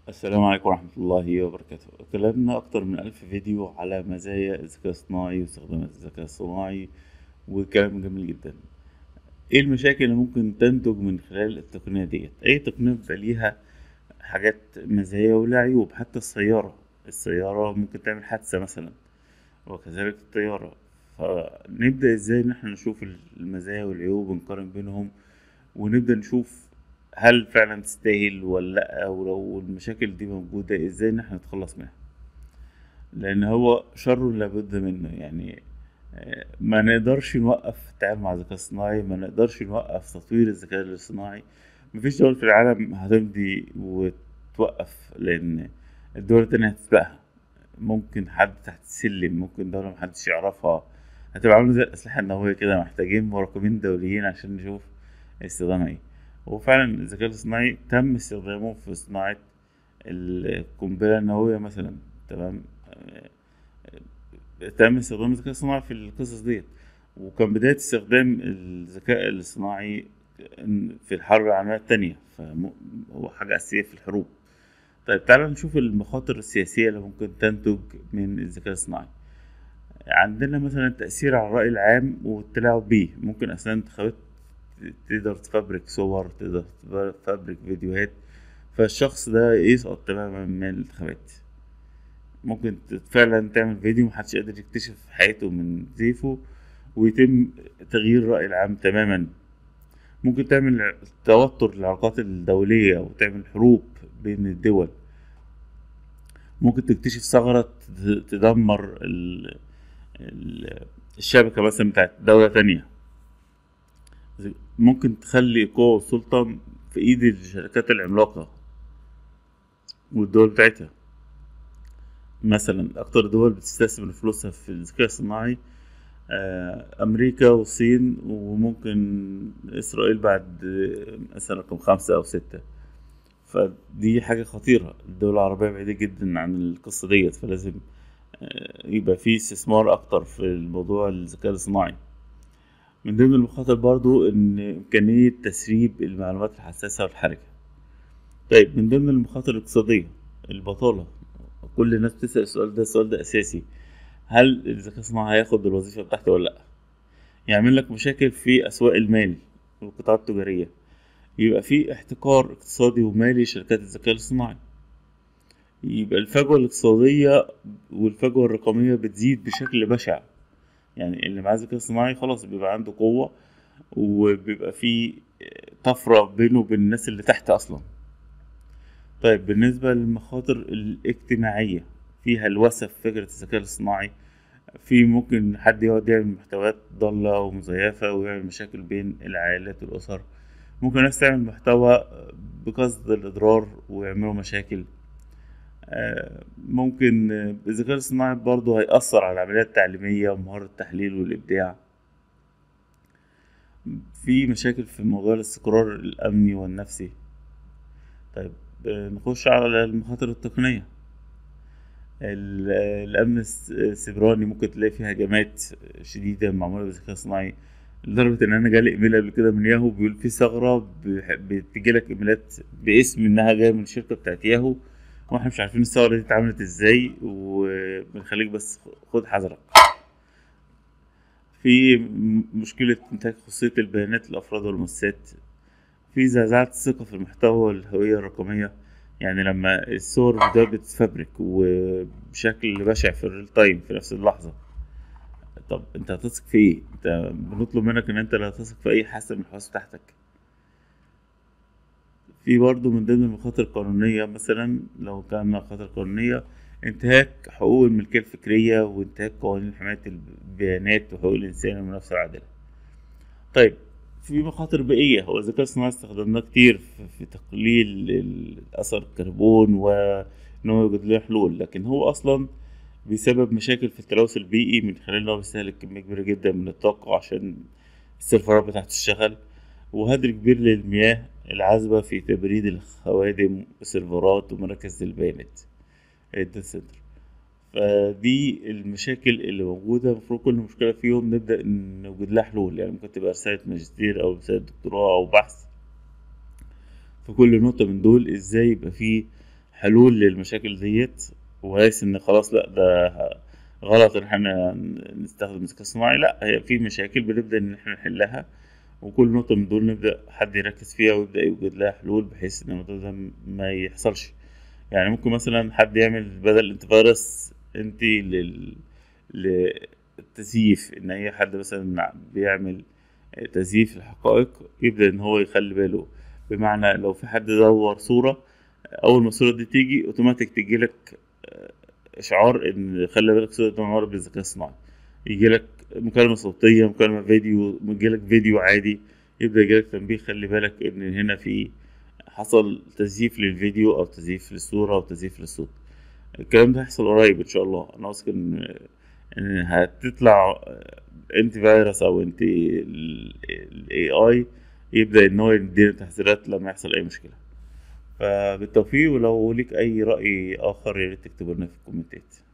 السلام عليكم ورحمة الله وبركاته اتكلمنا أكتر من ألف فيديو على مزايا الذكاء الصناعي واستخدامات الذكاء الصناعي وكلام جميل جدا ايه المشاكل اللي ممكن تنتج من خلال التقنية ديت أي تقنية بيبقى ليها حاجات مزايا ولها عيوب حتى السيارة السيارة ممكن تعمل حادثة مثلا وكذلك الطيارة فنبدأ ازاي ان احنا نشوف المزايا والعيوب ونقارن بينهم ونبدأ نشوف هل فعلا تستاهل ولا لأ ولو المشاكل دي موجودة ازاي ان احنا نتخلص منها لان هو شر لابد منه يعني آه، ما نقدرش نوقف التعامل مع الذكاء الصناعي ما نقدرش نوقف تطوير الذكاء الاصطناعي مفيش دول في العالم هتمضي وتوقف لان الدول التانية هتسبقها ممكن حد تحت السلم ممكن دولة محدش يعرفها هتبقى عاملة زي الأسلحة النووية كده محتاجين مراقبين دوليين عشان نشوف استخدامها ايه وفعلا الذكاء الاصطناعي تم استخدامه في صناعة القنبلة النووية مثلا تمام آه، تم استخدام الذكاء الصناعي في القصص ديت وكان بداية استخدام الذكاء الاصطناعي في الحرب العالمية التانية فهو حاجة أساسية في الحروب طيب تعالى نشوف المخاطر السياسية اللي ممكن تنتج من الذكاء الصناعي عندنا مثلا التأثير على الرأي العام والتلاعب بيه ممكن أثناء الانتخابات تقدر تفبرك صور تقدر تفبرك فيديوهات فالشخص ده يسقط تماما من الانتخابات ممكن فعلا تعمل فيديو محدش قادر يكتشف حياته من زيفه ويتم تغيير الرأي العام تماما ممكن تعمل توتر العلاقات الدولية أو تعمل حروب بين الدول ممكن تكتشف ثغرة تدمر الشبكة مثلا بتاعت دولة تانية ممكن تخلي قوة والسلطة في ايد الشركات العملاقة والدول بتاعتها مثلا اكتر دول بتستثمر فلوسها في الذكاء الصناعي آه، امريكا والصين وممكن اسرائيل بعد مثلا رقم خمسة او ستة فدي حاجة خطيرة الدول العربية بعيدة جدا عن القصة ديت فلازم آه، يبقى في استثمار اكتر في الموضوع الذكاء الصناعي من ضمن المخاطر برضو ان امكانية تسريب المعلومات الحساسة والحرجة طيب من ضمن المخاطر الاقتصادية البطالة كل الناس بتسأل السؤال ده السؤال ده اساسي هل الذكاء الصناعي هياخد الوظيفة بتاعتي ولا لأ يعمل لك مشاكل في أسواق المال والقطاعات التجارية يبقى في احتكار اقتصادي ومالي لشركات الذكاء الاصطناعي يبقى الفجوة الاقتصادية والفجوة الرقمية بتزيد بشكل بشع يعني اللي معاه ذكاء اصطناعي خلاص بيبقى عنده قوة وبيبقى في طفرة بينه وبين الناس اللي تحت أصلا طيب بالنسبة للمخاطر الاجتماعية فيها الوسف فكرة الذكاء الاصطناعي في ممكن حد يقعد يعمل محتويات ضالة ومزيفة ويعمل مشاكل بين العائلات والأسر ممكن ناس تعمل محتوى بقصد الإضرار ويعملوا مشاكل آه، ممكن الذكاء الاصطناعي برضه هيأثر على العمليات التعليمية ومهارة التحليل والإبداع في مشاكل في موضوع الاستقرار الأمني والنفسي طيب آه، نخش على المخاطر التقنية الأمن السيبراني ممكن تلاقي فيه هجمات شديدة معمولة بالذكاء الصناعي لدرجة إن أنا جالي إيميل قبل كده من ياهو بيقول في ثغرة بتجيلك إيميلات باسم إنها جاية من الشركة بتاعت ياهو واحنا مش عارفين الثغرة دي اتعملت ازاي وبنخليك بس خد حذرك في مشكلة انتهاك خصوصية البيانات للأفراد والمؤسسات في زعزعة الثقة في المحتوى والهوية الرقمية يعني لما الصور والفيديوهات بتتفبرك وبشكل بشع في الريل تايم في نفس اللحظة طب انت هتثق في ايه؟ انت بنطلب منك ان انت لا تثق في اي حاسة من الحواس بتاعتك في برضه من ضمن المخاطر القانونية مثلا لو كان مخاطر قانونية انتهاك حقوق الملكية الفكرية وانتهاك قوانين حماية البيانات وحقوق الإنسان والمنافسة العادلة طيب في مخاطر بيئية هو الذكاء الصناعي استخدمناه كتير في تقليل أثر الكربون وإن هو يوجد له حلول لكن هو أصلا بيسبب مشاكل في التلوث البيئي من خلال إن هو بيستهلك كمية كبيرة جدا من الطاقة عشان السيرفرات بتاعته تشتغل وهدر كبير للمياه العذبة في تبريد الخوادم وسيرفرات ومراكز البيانات الداتا سنتر فدي المشاكل اللي موجودة المفروض كل مشكلة فيهم نبدأ نوجد لها حلول يعني ممكن تبقى رسالة ماجستير أو رسالة دكتوراه أو بحث في كل نقطة من دول ازاي يبقى فيه حلول للمشاكل ديت وليس ان خلاص لا ده غلط ان احنا نستخدم الذكاء الصناعي لا هي في مشاكل بنبدا ان احنا نحلها وكل نقطة من دول نبدأ حد يركز فيها ويبدأ يوجد لها حلول بحيث ان الموضوع ده ما يحصلش يعني ممكن مثلا حد يعمل بدل انت فيروس انت لل للتزييف ان اي حد مثلا بيعمل تزييف الحقائق يبدأ ان هو يخلي باله بمعنى لو في حد دور صورة اول ما الصورة دي تيجي اوتوماتيك تجيلك اشعار ان خلي بالك صورة معمولة بالذكاء الصناعي يجيلك مكالمة صوتية مكالمة فيديو يجيلك فيديو عادي يبدأ يجيلك تنبيه خلي بالك ان هنا في حصل تزييف للفيديو او تزييف للصورة او تزييف للصوت الكلام ده هيحصل قريب ان شاء الله انا واثق ان ان هتطلع انتي فيروس او انتي الاي اي يبدا ان هو يدينا تحذيرات لما يحصل اي مشكله فبالتوفيق ولو ليك اي راي اخر يا ريت تكتبه لنا في الكومنتات